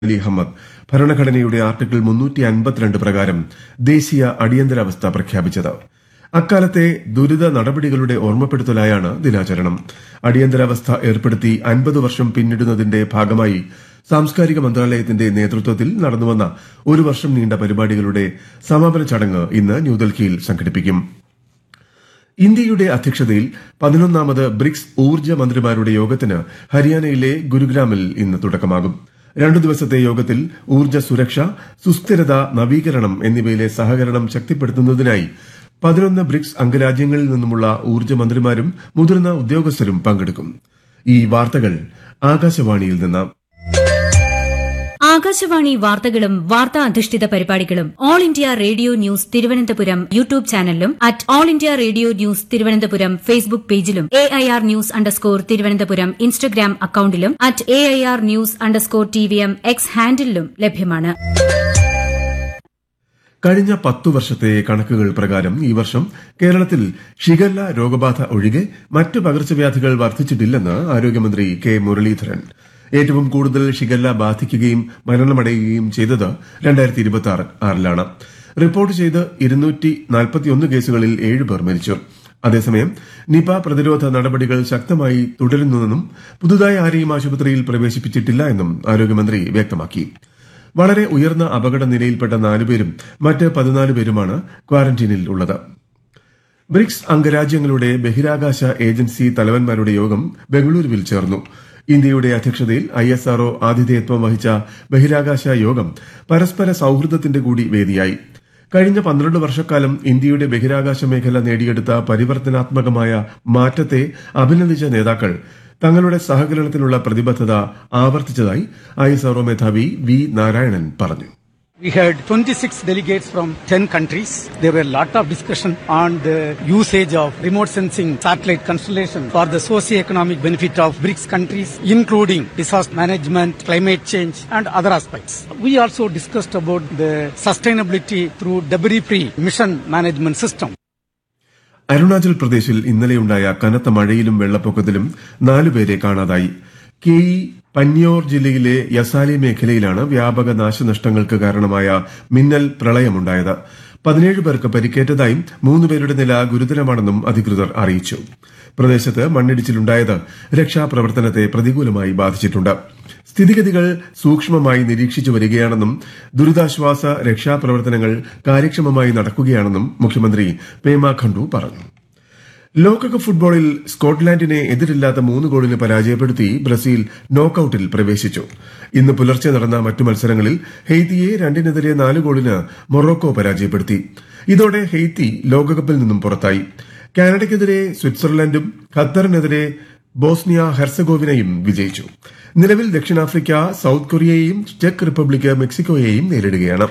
അലി അഹമ്മദ് ഭരണഘടനയുടെ ആർട്ടിക്കിൾ മുന്നൂറ്റി അൻപത്തിരണ്ട് പ്രകാരം ദേശീയ അടിയന്തരാവസ്ഥ പ്രഖ്യാപിച്ചത് അക്കാലത്തെ ദുരിത നടപടികളുടെ ഓർമ്മപ്പെടുത്തലായാണ് ദിനാചരണം അടിയന്തരാവസ്ഥ ഏർപ്പെടുത്തി അൻപത് വർഷം പിന്നിടുന്നതിന്റെ ഭാഗമായി സാംസ്കാരിക മന്ത്രാലയത്തിന്റെ നേതൃത്വത്തിൽ നടന്നുവന്ന ഒരു വർഷം നീണ്ട പരിപാടികളുടെ സമാപന ചടങ്ങ് ഇന്ന് ന്യൂഡൽഹിയിൽ സംഘടിപ്പിക്കും ഇന്ത്യയുടെ അധ്യക്ഷതയിൽ പതിനൊന്നാമത് ബ്രിക്സ് ഊർജ്ജ മന്ത്രിമാരുടെ യോഗത്തിന് ഹരിയാനയിലെ ഗുരുഗ്രാമിൽ ഇന്ന് തുടക്കമാകും രണ്ടു ദിവസത്തെ യോഗത്തിൽ ഊർജ്ജ സുരക്ഷ സുസ്ഥിരത നവീകരണം എന്നിവയിലെ സഹകരണം ശക്തിപ്പെടുത്തുന്നതിനായി പതിനൊന്ന് ബ്രിക്സ് അംഗരാജ്യങ്ങളിൽ നിന്നുമുള്ള ഊർജ്ജ മന്ത്രിമാരും മുതിർന്ന ഉദ്യോഗസ്ഥരും പങ്കെടുക്കും ഈ വാർത്തകൾ ആകാശവാണിയിൽ നിന്ന് ആകാശവാണി വാർത്തകളും വാർത്താ അധിഷ്ഠിത പരിപാടികളും All India Radio news Thiruvananthapuram YouTube ചാനലിലും at All India Radio news Thiruvananthapuram Facebook പേജിലും A I R news underscore Thiruvananthapuram Instagram അക്കൌണ്ടിലും at A I R news underscore T V M X ഹാൻഡിലും ലഭ്യമാണ് കഴിഞ്ഞ പത്തു വർഷത്തെ കണക്കുകൾ പ്രകാരം ഈ വർഷം കേരളത്തിൽ ഷിഗല്ല രോഗബാധ ഒഴികെ മറ്റ് പകർച്ചവ്യാധികൾ വർദ്ധിച്ചിട്ടില്ലെന്ന് ആരോഗ്യമന്ത്രി കെ മുരളീധരൻ ഏറ്റവും കൂടുതൽ ഷിഗല്ല ബാധിക്കുകയും മരണമടയുകയും ചെയ്തത് രണ്ടായിരത്തി ഇരുപത്തി ആറിലാണ് റിപ്പോർട്ട് ചെയ്ത് ഇരുന്നൂറ്റി നാൽപ്പത്തിയൊന്ന് കേസുകളിൽ ഏഴുപേർ മരിച്ചു അതേസമയം നിപ പ്രതിരോധ നടപടികൾ ശക്തമായി തുടരുന്നുവെന്നും പുതുതായി ആരെയും ആശുപത്രിയിൽ പ്രവേശിപ്പിച്ചിട്ടില്ല എന്നും ആരോഗ്യമന്ത്രി വ്യക്തമാക്കി വളരെ ഉയർന്ന അപകട നിലയിൽപ്പെട്ട നാലുപേരും മറ്റ് പതിനാല് പേരുമാണ് ക്വാറന്റീനിൽ ഉള്ളത് ബ്രിക്സ് അംഗരാജ്യങ്ങളുടെ ബഹിരാകാശ ഏജൻസി തലവന്മാരുടെ യോഗം ബംഗളൂരുവിൽ ചേർന്നു ഇന്ത്യയുടെ അധ്യക്ഷതയിൽ ഐ എസ് ആർഒ ആതിഥേയത്വം വഹിച്ച ബഹിരാകാശ യോഗം പരസ്പര സൌഹൃദത്തിന്റെ കൂടി വേദിയായി കഴിഞ്ഞ പന്ത്രണ്ട് വർഷക്കാലം ഇന്ത്യയുടെ ബഹിരാകാശ മേഖല നേടിയെടുത്ത പരിവർത്തനാത്മകമായ മാറ്റത്തെ അഭിനന്ദിച്ച നേതാക്കൾ തങ്ങളുടെ സഹകരണത്തിനുള്ള പ്രതിബദ്ധത ആവർത്തിച്ചതായി ഐ എസ് ആർഒ മേധാവി വി നാരായണൻ പറഞ്ഞു We had 26 delegates from 10 countries. There were a lot of discussion on the usage of remote sensing satellite constellation for the socio-economic benefit of BRICS countries, including disaster management, climate change, and other aspects. We also discussed about the sustainability through debris-free mission management system. Arunachal പ്രദേശിൽ ഇന്നലെയുണ്ടായ കനത്ത മഴയിലും വെള്ളപ്പൊക്കത്തിലും നാലുപേരെ കാണാതായി K E പന്യോർ ജില്ലയിലെ യസാലി മേഖലയിലാണ് വ്യാപക നാശനഷ്ടങ്ങൾക്ക് കാരണമായ മിന്നൽ പ്രളയമുണ്ടായത് പതിനേഴ് പേർക്ക് പരിക്കേറ്റതായും മൂന്നുപേരുടെ നില ഗുരുതരമാണെന്നും അധികൃതർ അറിയിച്ചു പ്രദേശത്ത് മണ്ണിടിച്ചിലുണ്ടായത് രക്ഷാപ്രവർത്തനത്തെ പ്രതികൂലമായി ബാധിച്ചിട്ടുണ്ട് സ്ഥിതിഗതികൾ സൂക്ഷ്മമായി നിരീക്ഷിച്ചു വരികയാണെന്നും ദുരിതാശ്വാസ രക്ഷാപ്രവർത്തനങ്ങൾ കാര്യക്ഷമമായി നടക്കുകയാണെന്നും മുഖ്യമന്ത്രി പേമ ഖണ്ഡു പറഞ്ഞു ലോകകപ്പ് ഫുട്ബോളിൽ സ്കോട്ട്ലാൻഡിനെ എതിരില്ലാത്ത മൂന്ന് ഗോളിന് പരാജയപ്പെടുത്തി ബ്രസീൽ നോക്കൌട്ടിൽ പ്രവേശിച്ചു ഇന്ന് പുലർച്ചെ നടന്ന മറ്റു മത്സരങ്ങളിൽ ഹെയ്ത്തിയെ രണ്ടിനെതിരെ നാല് ഗോളിന് മൊറോക്കോ പരാജയപ്പെടുത്തി ഇതോടെ ഹെയ്ത്തി ലോകകപ്പിൽ നിന്നും പുറത്തായി കാനഡയ്ക്കെതിരെ സ്വിറ്റ്സർലൻഡും ഖത്തറിനെതിരെ ബോസ്നിയ ഹെർസഗോവിനയും വിജയിച്ചു നിലവിൽ ദക്ഷിണാഫ്രിക്ക സൌത്ത് കൊറിയയെയും ചെക്ക് റിപ്പബ്ലിക് മെക്സിക്കോയെയും നേരിടുകയാണ്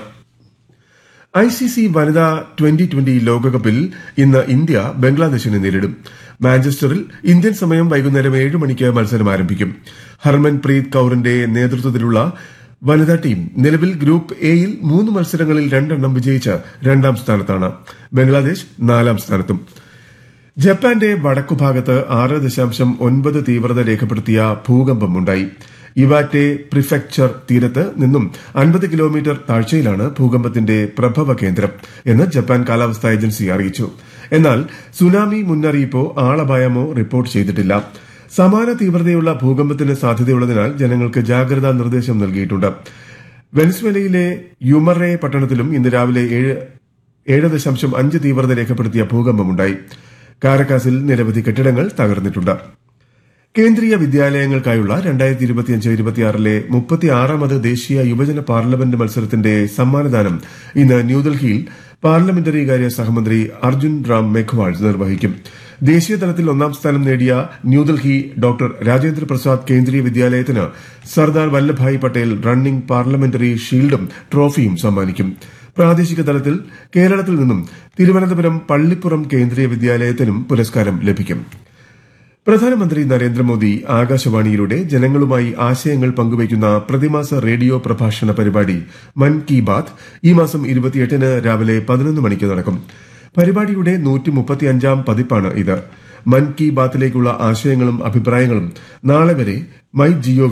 ഐ സി സി വനിതാ ട്വന്റി ട്വന്റി ലോകകപ്പിൽ ഇന്ന് ഇന്ത്യ ബംഗ്ലാദേശിനെ നേരിടും മാഞ്ചസ്റ്ററിൽ ഇന്ത്യൻ സമയം വൈകുന്നേരം ഏഴ് മണിക്ക് മത്സരം ആരംഭിക്കും ഹർമൻ പ്രീത് കൌറിന്റെ നേതൃത്വത്തിലുള്ള വനിതാ ടീം നിലവിൽ ഗ്രൂപ്പ് എയിൽ മൂന്ന് മത്സരങ്ങളിൽ രണ്ടെണ്ണം വിജയിച്ച് രണ്ടാം സ്ഥാനത്താണ് ബംഗ്ലാദേശ് നാലാം സ്ഥാനത്തും ജപ്പാന്റെ വടക്കുഭാഗത്ത് ആറ് ദശാംശം ഒൻപത് തീവ്രത രേഖപ്പെടുത്തിയ ഭൂകമ്പമുണ്ടായി ഇവാറ്റെ പ്രിഫെക്ചർ തീരത്ത് നിന്നും അൻപത് കിലോമീറ്റർ താഴ്ചയിലാണ് ഭൂകമ്പത്തിന്റെ പ്രഭവ കേന്ദ്രം എന്ന് ജപ്പാൻ കാലാവസ്ഥാ ഏജൻസി അറിയിച്ചു എന്നാൽ സുനാമി മുന്നറിയിപ്പോ ആളപായമോ റിപ്പോർട്ട് ചെയ്തിട്ടില്ല സമാന തീവ്രതയുള്ള ഭൂകമ്പത്തിന് സാധ്യതയുള്ളതിനാൽ ജനങ്ങൾക്ക് ജാഗ്രതാ നിർദ്ദേശം നൽകിയിട്ടുണ്ട് വെനസ്വേലയിലെ യുമറെ പട്ടണത്തിലും ഇന്ന് രാവിലെ ഏഴ് ഏഴ് ദശാംശം അഞ്ച് തീവ്രത രേഖപ്പെടുത്തിയ ഭൂകമ്പമുണ്ടായി കാരക്കാസിൽ നിരവധി കെട്ടിടങ്ങൾ തകർന്നിട്ടുണ്ട് കേന്ദ്രീയ വിദ്യാലയങ്ങൾക്കായുള്ള രണ്ടായിരത്തി ഇരുപത്തിയഞ്ച് ഇരുപത്തിയാറിലെ മുപ്പത്തിയാറാമത് ദേശീയ യുവജന പാർലമെന്റ് മത്സരത്തിന്റെ സമ്മാനദാനം ഇന്ന് ന്യൂഡൽഹിയിൽ പാർലമെന്ററി കാര്യ സഹമന്ത്രി അർജുൻ റാം മെഘ്വാൾ നിർവഹിക്കും ദേശീയ തലത്തിൽ ഒന്നാം സ്ഥാനം നേടിയ ന്യൂഡൽഹി ഡോക്ടർ രാജേന്ദ്ര പ്രസാദ് കേന്ദ്രീയ വിദ്യാലയത്തിന് സർദാർ വല്ലഭായ് പട്ടേൽ റണ്ണിംഗ് പാർലമെന്ററി ഷീൽഡും ട്രോഫിയും സമ്മാനിക്കും പ്രാദേശിക തലത്തിൽ കേരളത്തിൽ നിന്നും തിരുവനന്തപുരം പള്ളിപ്പുറം കേന്ദ്രീയ വിദ്യാലയത്തിനും പുരസ്കാരം ലഭിക്കും പ്രധാനമന്ത്രി നരേന്ദ്രമോദി ആകാശവാണിയിലൂടെ ജനങ്ങളുമായി ആശയങ്ങൾ പങ്കുവയ്ക്കുന്ന പ്രതിമാസ റേഡിയോ പ്രഭാഷണ പരിപാടി മൻ കി ബാത് ഈ മാസം ഇരുപത്തിയെട്ടിന് രാവിലെ പതിനൊന്ന് മണിക്ക് നടക്കും പരിപാടിയുടെ നൂറ്റി മുപ്പത്തിയഞ്ചാം പതിപ്പാണ് ഇത് മൻ കി ബാത്തിലേക്കുള്ള ആശയങ്ങളും അഭിപ്രായങ്ങളും നാളെ വരെ മൈ ജിഒവി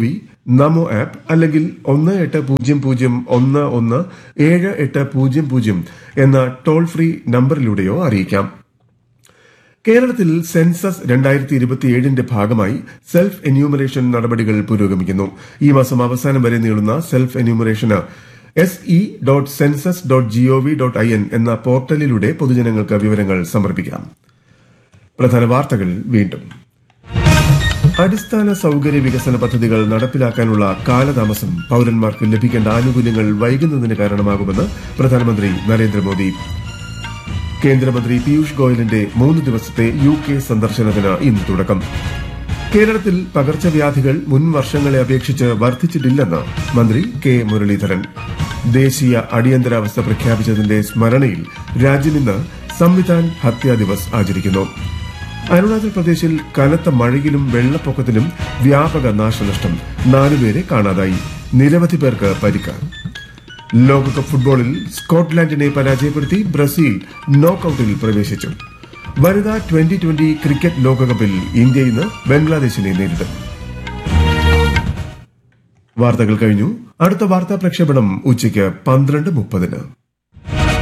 നമോ ആപ്പ് അല്ലെങ്കിൽ ഒന്ന് എട്ട് പൂജ്യം പൂജ്യം ഒന്ന് ഒന്ന് ഏഴ് എട്ട് പൂജ്യം പൂജ്യം എന്ന ടോൾ ഫ്രീ നമ്പറിലൂടെയോ അറിയിക്കാം കേരളത്തിൽ സെൻസസ് രണ്ടായിരത്തി ഇരുപത്തിയേഴിന്റെ ഭാഗമായി സെൽഫ് എന്യൂമറേഷൻ നടപടികൾ പുരോഗമിക്കുന്നു ഈ മാസം അവസാനം വരെ നീളുന്ന സെൽഫ് എന്യൂമറേഷന് S E dot census dot G O V dot I N എന്ന പോർട്ടലിലൂടെ പൊതുജനങ്ങൾക്ക് വിവരങ്ങൾ സമർപ്പിക്കാം പ്രധാന വാർത്തകൾ വീണ്ടും അടിസ്ഥാന സൌകര്യ വികസന പദ്ധതികൾ നടപ്പിലാക്കാനുള്ള കാലതാമസം പൌരന്മാർക്ക് ലഭിക്കേണ്ട ആനുകൂല്യങ്ങൾ വൈകുന്നതിന് കാരണമാകുമെന്ന് പ്രധാനമന്ത്രി നരേന്ദ്രമോദി കേന്ദ്രമന്ത്രി പീയൂഷ് ഗോയലിന്റെ മൂന്ന് ദിവസത്തെ യു കെ സന്ദർശനത്തിന് ഇന്ന് തുടക്കം കേരളത്തിൽ പകർച്ചവ്യാധികൾ മുൻ വർഷങ്ങളെ അപേക്ഷിച്ച് വർദ്ധിച്ചിട്ടില്ലെന്ന് മന്ത്രി കെ മുരളീധരൻ ദേശീയ അടിയന്തരാവസ്ഥ പ്രഖ്യാപിച്ചതിന്റെ സ്മരണയിൽ രാജ്യം ഇന്ന് സംവിധാൻ ഹത്യാ ദിവസ് ആചരിക്കുന്നു അരുണാചൽ പ്രദേശിൽ കനത്ത മഴയിലും വെള്ളപ്പൊക്കത്തിലും വ്യാപക നാശനഷ്ടം നാലുപേരെ കാണാതായി നിരവധി പേർക്ക് പരിക്ക് ലോകകപ്പ് ഫുട്ബോളിൽ സ്കോട്ട്ലാൻഡിനെ പരാജയപ്പെടുത്തി ബ്രസീൽ നോക്കൌട്ടിൽ പ്രവേശിച്ചു വനിതാ ട്വന്റി ട്വന്റി ക്രിക്കറ്റ് ലോകകപ്പിൽ ഇന്ത്യ ഇന്ന് ബംഗ്ലാദേശിനെ നേരിടും വാർത്തകൾ കഴിഞ്ഞു അടുത്ത വാർത്താ പ്രക്ഷേപണം ഉച്ചയ്ക്ക് പന്ത്രണ്ട് മുപ്പതിന്